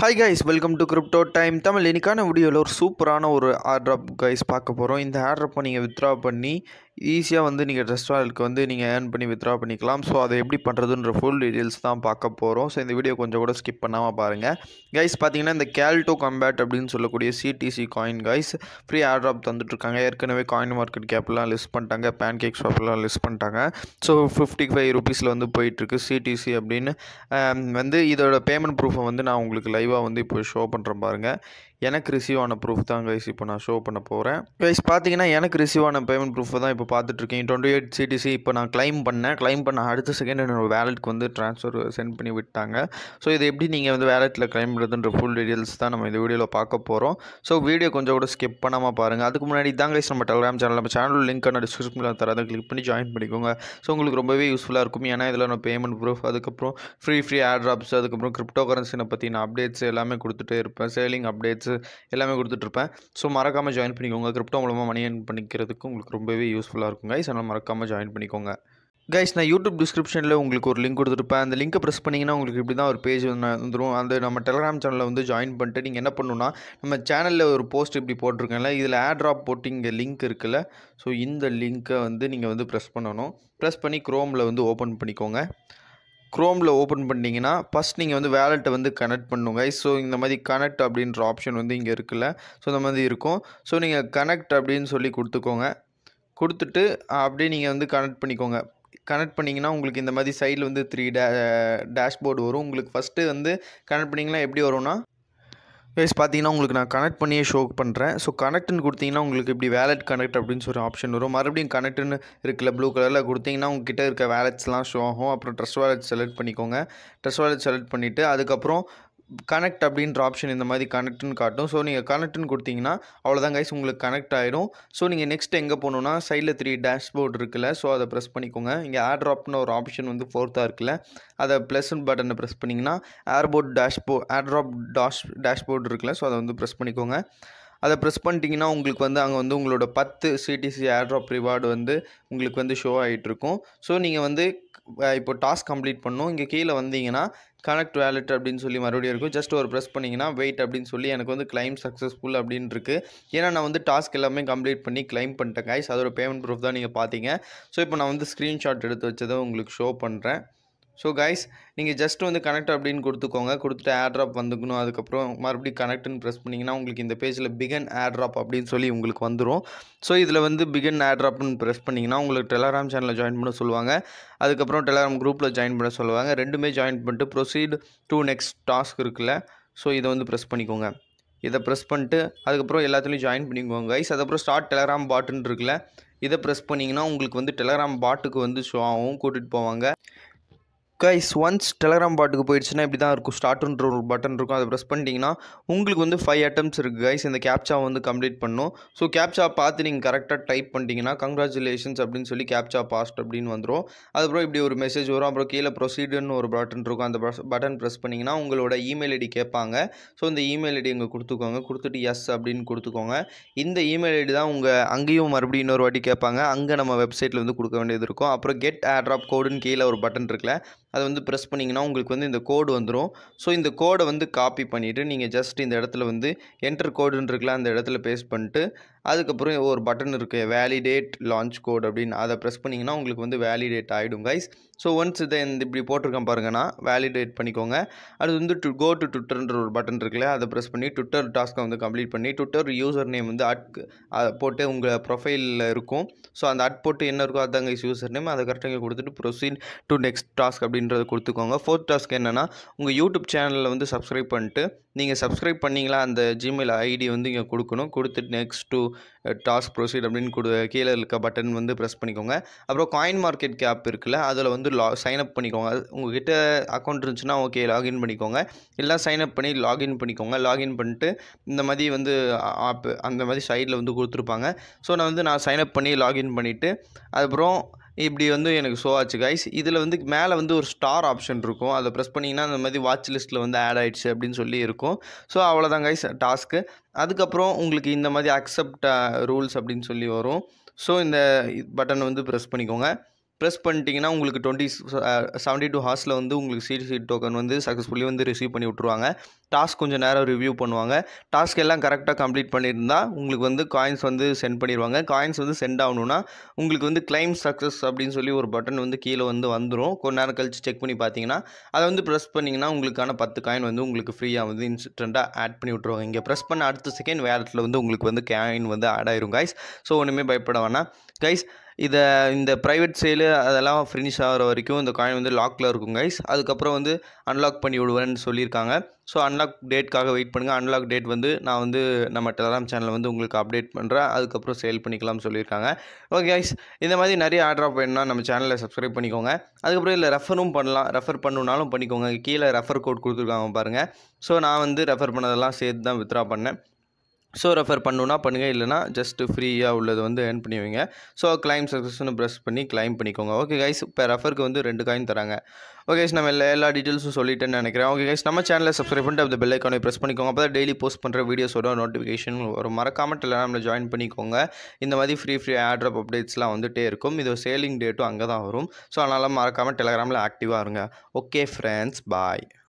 hi guys welcome to crypto time Tamil இன்னைக்கான வீடியோவில் ஒரு சூப்பரான ஒரு ஆர்ட்ராப் கைஸ் பார்க்க போகிறோம் இந்த ஆர்ட்ராப்பை நீங்கள் வித்ட்ரா பண்ணி ஈஸியாக வந்து நீங்கள் ரெஸ்டாரண்ட்க்கு வந்து நீங்கள் ஏர்ன் பண்ணி வித்ட்ரா பண்ணிக்கலாம் ஸோ அதை எப்படி பண்ணுறதுன்ற ஃபுல் டீட்டெயில்ஸ் தான் பார்க்க போகிறோம் ஸோ இந்த வீடியோ கொஞ்சம் கூட ஸ்கிப் பண்ணாமல் பாருங்கள் கைஸ் பார்த்தீங்கன்னா இந்த கேல்டோ கம்பேட் அப்படின்னு சொல்லக்கூடிய CDC coin guys free airdrop தந்துட்டுருக்காங்க ஏற்கனவே காயின் மார்க்கெட் கேப்லாம் லிஸ்ட் பண்ணிட்டாங்க பேன் கேக் ஷாப்லாம் லிஸ்ட் பண்ணிட்டாங்க ஸோ ஃபிஃப்டி ஃபைவ் ருபீஸில் வந்து போயிட்டுருக்கு சிடிசி அப்படின்னு ஆம், வந்து இதோட பேமெண்ட் ப்ரூஃபை வந்து நான் உங்களுக்கு லைவாக வந்து இப்போ ஷோ பண்ணுறேன் பாருங்கள் எனக்கு ரிசீவ் ஆன ப்ரூஃப் தான் கைஸ் இப்போ நான் ஷோ பண்ண போகிறேன் கைஸ் பார்த்தீங்கன்னா எனக்கு ரிசீவ் ஆன பேமெண்ட் ப்ரூஃபை தான் இப்போ பார்த்துட்ருக்கேன் டுவெண்ட்டி எயிட் சிடிசி இப்போ நான் க்ளைம் பண்ணேன் க்ளைம் பண்ண அடுத்த செகண்ட் என்னோட வேலெட்க்கு வந்து ட்ரான்ஸ்ஃபர் சென்ட் பண்ணி விட்டாங்க ஸோ இது எப்படி நீங்கள் வந்து வேலெட்டில் க்ளைம் பண்ணுறதுன்ற ஃபுல் டீட்டெயில்ஸ் தான் நம்ம இந்த வீடியோவில் பார்க்க போகிறோம் ஸோ வீடியோ கொஞ்சம் கூட ஸ்கிப் பண்ணாமல் பாருங்கள் அதுக்கு முன்னாடி தான் கைஸ் நம்ம டெலிகிராம் சேனல் நம்ம சேனல் லிங்க் நான் டிஸ்கிரிப்ஷனில் தரதை கிளிக் பண்ணி ஜாயின் பண்ணிக்கோங்க ஸோ உங்களுக்கு ரொம்பவே யூஸ்ஃபுல்லாக இருக்கும் ஏன்னா இதில் நான் பேமெண்ட் ப்ரூஃப் அதுக்கப்புறம் ஃப்ரீ ஃப்ரீ ஆட் ட்ராப்ஸ் அதுக்கப்புறம் கிரிப்டோ கரன்சினை பற்றின அப்டேட்ஸ் எல்லாமே கொடுத்துட்டே இருப்பேன் சேலிங் அப்டேட்ஸ் எல்லாமே கொடுத்துட்ருப்பேன் ஸோ மறக்காமல் ஜாயின் பண்ணிக்கோங்க கிரிப்டோ மூலமாக மணி earn பண்ணிக்கிறதுக்கு உங்களுக்கு ரொம்பவே யூஸ்ஃபுல்லாக இருக்கும் கைஸ் அதனால் மறக்காமல் ஜாயின் பண்ணிக்கோங்க கைஸ் நான் யூடியூப் டிஸ்கிரிப்ஷனில் உங்களுக்கு ஒரு லிங்க் கொடுத்துருப்பேன் அந்த லிங்கை ப்ரெஸ் பண்ணிங்கன்னா உங்களுக்கு இப்படி தான் ஒரு பேஜ் வந்துடும் அந்த நம்ம டெலிகிராம் சேனலில் வந்து ஜாயின் பண்ணிட்டு நீங்கள் என்ன பண்ணணும்னா நம்ம சேனலில் ஒரு போஸ்ட் இப்படி போட்டிருக்கேன்ல இதில் ஆட் ட்ராப் போட்டு இங்கே லிங்க் இருக்குல்ல ஸோ இந்த லிங்க்கை வந்து நீங்கள் வந்து ப்ரெஸ் பண்ணணும் ப்ரெஸ் பண்ணி க்ரோமில் வந்து ஓப்பன் பண்ணிக்கோங்க க்ரோமில் ஓப்பன் பண்ணிங்கன்னா ஃபஸ்ட் நீங்கள் வந்து வேலெட்டை வந்து கனெக்ட் பண்ணுங்க ஸோ இந்த மாதிரி கனெக்ட் அப்படின்ற ஆப்ஷன் வந்து இங்கே இருக்குல்ல ஸோ இந்த மாதிரி இருக்கும் ஸோ நீங்கள் கனெக்ட் அப்படின்னு சொல்லி கொடுத்துக்கோங்க கொடுத்துட்டு அப்படியே நீங்கள் வந்து கனெக்ட் பண்ணிக்கோங்க கனெக்ட் பண்ணிங்கன்னா உங்களுக்கு இந்த மாதிரி சைடில் வந்து த்ரீ டே டேஷ்போர்டு வரும் உங்களுக்கு ஃபஸ்ட்டு வந்து கனெக்ட் பண்ணிங்கன்னா எப்படி வரும்னா கைஸ் பார்த்தீங்கன்னா உங்களுக்கு நான் கனெக்ட் பண்ணியே ஷோ பண்ணுறேன் ஸோ கனெக்ட்னு கொடுத்தீங்கன்னா உங்களுக்கு இப்படி வேலெட் கனெக்ட் அப்படின்னு சொல்லி ஆப்ஷன் வரும் மறுபடியும் கனெக்ட்னு இருக்குல்ல ப்ளூ கலரில் கொடுத்தீங்கன்னா உங்ககிட்ட இருக்க வேலெட்ஸ்லாம் ஷோ ஆகும் அப்புறம் ட்ரெஸ் வேலெட் செலக்ட் பண்ணிக்கோங்க ட்ரெஸ் வேலெட் செலக்ட் பண்ணிவிட்டு அதுக்கப்புறம் கனெக்ட் அப்படின்ற ஆப்ஷன் இந்த மாதிரி கனெக்ட்னு காட்டும் ஸோ நீங்கள் கனெக்ட்னு கொடுத்தீங்கன்னா அவ்வளோதான் கைஸ் உங்களுக்கு கனெக்ட் ஆகிடும் ஸோ நீங்கள் நெக்ஸ்ட் எங்கே போகணுன்னா சைடில் த்ரீ டேஷ்போர்ட் இருக்குல்ல ஸோ அதை ப்ரெஸ் பண்ணிக்கோங்க இங்கே ஏர் ட்ராப்னு ஒரு ஆப்ஷன் வந்து ஃபோர்த்தாக இருக்குல்ல அதை ப்ளஸ் பட்டனை ப்ரெஸ் பண்ணிங்கன்னா airport dashboard air drop dash dashboard இருக்குல்ல ஸோ அதை வந்து ப்ரெஸ் பண்ணிக்கோங்க அதை ப்ரெஸ் பண்ணிட்டீங்கன்னா உங்களுக்கு வந்து அங்கே வந்து உங்களோட பத்து சிடிசி ஏர்ட்ராப் ரிவார்டு வந்து உங்களுக்கு வந்து ஷோ ஆகிட்டுருக்கும் ஸோ நீங்கள் வந்து அஹ், இப்போ டாஸ்க் கம்ப்ளீட் பண்ணணும் இங்கே கீழே வந்தீங்கன்னா கனெக்ட் வேலெட் அப்படின்னு சொல்லி மறுபடியும் இருக்கும் ஜஸ்ட் ஒரு ப்ரெஸ் பண்ணிங்கன்னா வெயிட் அப்படின்னு சொல்லி எனக்கு வந்து கிளைம் சக்ஸஸ்ஃபுல் அப்படின்னு இருக்கு ஏன்னா நான் வந்து டாஸ்க் எல்லாமே கம்ப்ளீட் பண்ணி கிளைம் பண்ணிட்டேன் கைஸ் அதோட பேமெண்ட் ப்ரூஃப் தான் நீங்கள் பார்த்தீங்க ஸோ இப்போ நான் வந்து ஸ்க்ரீன்ஷாட் எடுத்து வச்சதை உங்களுக்கு ஷோ பண்ணுறேன் ஸோ கைஸ் நீங்கள் ஜஸ்ட் வந்து கனெக்ட் அப்படின்னு கொடுத்துக்கோங்க கொடுத்துட்டு ஏர்ட்ராப் வந்துக்கணும் அதுக்கப்புறம் மறுபடியும் கனெக்ட்னு ப்ரெஸ் பண்ணிங்கன்னா உங்களுக்கு இந்த பேஜில் பிகன் ஏர்ட்ராப் அப்படின்னு சொல்லி உங்களுக்கு வந்துடும் ஸோ இதில் வந்து பிகன் ஏர்ட்ராப்னு ப்ரெஸ் பண்ணிங்கன்னா உங்களுக்கு டெலகிராம் சேனலில் ஜாயின் பண்ண சொல்லுவாங்க அதுக்கப்புறம் டெலகிராம் குரூப்பில் ஜாயின் பண்ண சொல்லுவாங்க ரெண்டுமே ஜாயின் பண்ணிட்டு ப்ரொசீட் டு நெக்ஸ்ட் டாஸ்க் இருக்குல்ல ஸோ இதை வந்து ப்ரெஸ் பண்ணிக்கோங்க இதை ப்ரெஸ் பண்ணிட்டு அதுக்கப்புறம் எல்லாத்துலேயும் ஜாயின் பண்ணிக்கோங்க கைஸ் அதுக்கப்புறம் ஸ்டார்ட் டெலகிராம் பாட்டுன்னு இருக்குல்ல இதை ப்ரெஸ் பண்ணிங்கன்னா உங்களுக்கு வந்து டெலகிராம் பாட்டுக்கு வந்து ஷோ ஆகும் கூட்டிகிட்டு போவாங்க கைஸ் ஒன்ஸ் டெலகிராம் பாட்டுக்கு போயிடுச்சுன்னா இப்படி தான் இருக்கும் ஸ்டார்ட்ன்ற ஒரு பட்டன் இருக்கும் அதை ப்ரெஸ் பண்ணிட்டீங்கன்னா உங்களுக்கு வந்து ஃபைவ் அட்டம்ஸ் இருக்குது கைஸ் இந்த கேப்சா வந்து கம்ப்ளீட் பண்ணும் ஸோ கேப்சா பார்த்து நீங்கள் கரெக்டாக டைப் பண்ணிட்டீங்கன்னா கங்க்ராச்சுலேஷன்ஸ் அப்படின்னு சொல்லி கேப்சா பாஸ்ட் அப்படின்னு வந்துடும் அதுக்கப்புறம் இப்படி ஒரு மெசேஜ் வரும் அப்புறம் கீழே ப்ரொசீடுன்னு ஒரு பட்டன் இருக்கும் அந்த பட்டன் ப்ரெஸ் பண்ணிங்கன்னா உங்களோட இமெயில் ஐடி கேட்பாங்க ஸோ இந்த இமெயில் ஐடி இங்கே கொடுத்துக்கோங்க கொடுத்துட்டு எஸ் அப்படின்னு கொடுத்துக்கோங்க இந்த இமெயில் ஐடி தான் உங்கள் அங்கேயும் மறுபடியும் இன்னொரு வாட்டி கேட்பாங்க அங்கே நம்ம வெப்சைட்டில் வந்து கொடுக்க வேண்டியது இருக்கும் அப்புறம் கெட் ஏர்ட்ராப் கோடுன்னு கீழே ஒரு பட்டன் இருக்குல்ல அதை வந்து ப்ரெஸ் பண்ணிங்கன்னா உங்களுக்கு வந்து இந்த கோடு வந்துடும் ஸோ இந்த கோடை வந்து காப்பி பண்ணிவிட்டு நீங்கள் ஜஸ்ட் இந்த இடத்துல வந்து என்டர் கோடுன்னு இருக்குல்ல அந்த இடத்துல பேஸ்ட் பண்ணிட்டு அதுக்கப்புறம் ஒரு பட்டன் இருக்குது வேலிடேட் லான்ச் கோட் அப்படின்னு அதை ப்ரெஸ் பண்ணிங்கன்னா உங்களுக்கு வந்து வேலிடேட் ஆகிடும் கைஸ் ஸோ ஒன்ஸ் இதை இந்த இப்படி போட்டிருக்கேன் பாருங்கன்னா வேலிடேட் பண்ணிக்கோங்க அது வந்து டு கோ டு ட்விட்டர்ன்ற ஒரு பட்டன் இருக்குல்ல அதை ப்ரெஸ் பண்ணி ட்விட்டர் டாஸ்க்கை வந்து கம்ப்ளீட் பண்ணி ட்விட்டர் யூசர் நேம் வந்து அட் போட்டு உங்கள் ப்ரொஃபைலில் இருக்கும் ஸோ அந்த அட் போட்டு என்ன இருக்கோ அதாங்க யூசர் நேம் அதை கரெக்டாக இங்கே கொடுத்துட்டு ப்ரொசீட் டு நெக்ஸ்ட் டாஸ்க் அப்படின்றத கொடுத்துக்கோங்க ஃபோர்த் டாஸ்க் என்னென்னா உங்கள் யூடியூப் சேனலில் வந்து சப்ஸ்கிரைப் பண்ணிட்டு நீங்கள் சப்ஸ்கிரைப் பண்ணீங்களா அந்த ஜிமெயில் ஐடி வந்து இங்கே கொடுக்கணும் கொடுத்துட்டு நெக்ஸ்ட் டு டாஸ்க் ப்ரொசீட் அப்படின்னு கொடு கீழே இருக்க பட்டன் வந்து ப்ரெஸ் பண்ணிக்கோங்க அப்புறம் காயின் மார்க்கெட் கேப் இருக்குல்ல அதில் வந்து லா சைன் அப் பண்ணிக்கோங்க அது உங்ககிட்ட அக்கௌண்ட் இருந்துச்சுன்னா ஓகே லாகின் பண்ணிக்கோங்க இல்லை சைன் அப் பண்ணி லாகின் பண்ணிக்கோங்க லாகின் பண்ணிட்டு இந்த மாதிரி வந்து ஆப் அந்த மாதிரி சைடில் வந்து கொடுத்துருப்பாங்க ஸோ நான் வந்து நான் சைன் அப் பண்ணி லாகின் பண்ணிவிட்டு அதுக்கப்புறம் இப்படி வந்து எனக்கு ஷோ ஆச்சு கைஸ் இதில் வந்து மேலே வந்து ஒரு ஸ்டார் ஆப்ஷன் இருக்கும் அதை ப்ரெஸ் பண்ணிங்கன்னா அந்த மாதிரி வாட்ச் லிஸ்ட்டில் வந்து ஆட் ஆயிடுச்சு அப்படின்னு சொல்லி இருக்கும் ஸோ அவ்வளோதான் கைஸ் டாஸ்க்கு அதுக்கப்புறம் உங்களுக்கு இந்த மாதிரி அக்செப்ட் ரூல்ஸ் அப்படின்னு சொல்லி வரும் ஸோ இந்த பட்டன் வந்து ப்ரெஸ் பண்ணிக்கோங்க ப்ரெஸ் பண்ணிட்டீங்கன்னா உங்களுக்கு டுவெண்ட்டி செவன்ட்டி டூ ஹார்ஸில் வந்து உங்களுக்கு சீட் சீட் டோக்கன் வந்து சக்ஸஸ்ஃபுல்லி வந்து ரிசீவ் பண்ணி விட்ருவாங்க டாஸ்க் கொஞ்சம் நேரம் ரிவ்யூ பண்ணுவாங்க டாஸ்க் எல்லாம் கரெக்டாக கம்ப்ளீட் பண்ணியிருந்தா உங்களுக்கு வந்து காயின்ஸ் வந்து சென்ட் பண்ணிடுவாங்க காயின்ஸ் வந்து சென்ட் ஆகணும்னா உங்களுக்கு வந்து கிளைம் சக்ஸஸ் அப்படின்னு சொல்லி ஒரு பட்டன் வந்து கீழே வந்து வந்துடும் கொஞ்ச நேரம் கழிச்சு செக் பண்ணி பார்த்தீங்கன்னா அதை வந்து ப்ரெஸ் பண்ணிங்கன்னா உங்களுக்கான பத்து காயின் வந்து உங்களுக்கு ஃப்ரீயாக வந்து இன்ஸ்டண்ட்டாக ஆட் பண்ணி விட்ருவாங்க இங்கே ப்ரெஸ் பண்ண அடுத்த செகண்ட் வேலட்டில் வந்து உங்களுக்கு வந்து காயின் வந்து ஆட் ஆயிரும் கைஸ் ஸோ ஒன்றுமே பயப்பட வேணாம் கைஸ் இதை இந்த ப்ரைவேட் சேலு அதெல்லாம் ஃபினிஷ் ஆகிற வரைக்கும் இந்த காயின் வந்து லாக்கில் இருக்கும் கைஸ் அதுக்கப்புறம் வந்து அன்லாக் பண்ணி விடுவேன்னு சொல்லியிருக்காங்க ஸோ அன்லாக் டேட்காக வெயிட் பண்ணுங்கள் அன்லாக் டேட் வந்து நான் வந்து நம்ம டெலகிராம் சேனலில் வந்து உங்களுக்கு அப்டேட் பண்ணுறேன் அதுக்கப்புறம் சேல் பண்ணிக்கலாம்னு சொல்லியிருக்காங்க ஓகே கைஸ் இந்த மாதிரி நிறைய ஆர்டர் வேணும்னா நம்ம சேனலை சப்ஸ்கிரைப் பண்ணிக்கோங்க அதுக்கப்புறம் இல்லை ரெஃபரும் பண்ணலாம் ரெஃபர் பண்ணணுனாலும் பண்ணிக்கோங்க கீழே ரெஃபர் கோட் கொடுத்துருக்காங்க பாருங்கள் ஸோ நான் வந்து ரெஃபர் பண்ணதெல்லாம் சேர்த்து தான் வித்ரா பண்ணேன் ஸோ ரெஃபர் பண்ணுன்னா பண்ணுங்கள் இல்லைனா ஜஸ்ட்டு ஃப்ரீயாக உள்ளது வந்து ஏர்ன் பண்ணி வைங்க ஸோ கிளைம் சக்ஸஸ்னு ப்ரெஸ் பண்ணி கிளைம் பண்ணிக்கோங்க ஓகே கைஸ் இப்போ ரெஃபருக்கு வந்து ரெண்டு காயின் தராங்க ஓகே கைஸ் நம்ம எல்லா எல்லா டீட்டெயில்ஸும் சொல்லிட்டேன்னு நினைக்கிறேன் ஓகே கைஸ் நம்ம சேனலை சப்ஸ்கிரைப் பண்ணிட்டு அந்த பெல் ஐக்கானை ப்ரெஸ் பண்ணிக்கோங்க அப்போ தான் டெய்லி போஸ்ட் பண்ணுற வீடியோஸோட நோட்டிஃபிகேஷன் வரும் மறக்காம டெலிகிராமில் ஜாயின் பண்ணிக்கோங்க இந்த மாதிரி ஃப்ரீ ஃப்ரீ ஆட்ரப் அப்டேட்ஸ்லாம் வந்துகிட்டே இருக்கும் இது சேலிங் டேட்டும் அங்கே தான் வரும் ஸோ அதனால் மறக்காமல் டெலிகிராமில் ஆக்டிவாக இருங்க ஓகே ஃப்ரெண்ட்ஸ் பாய்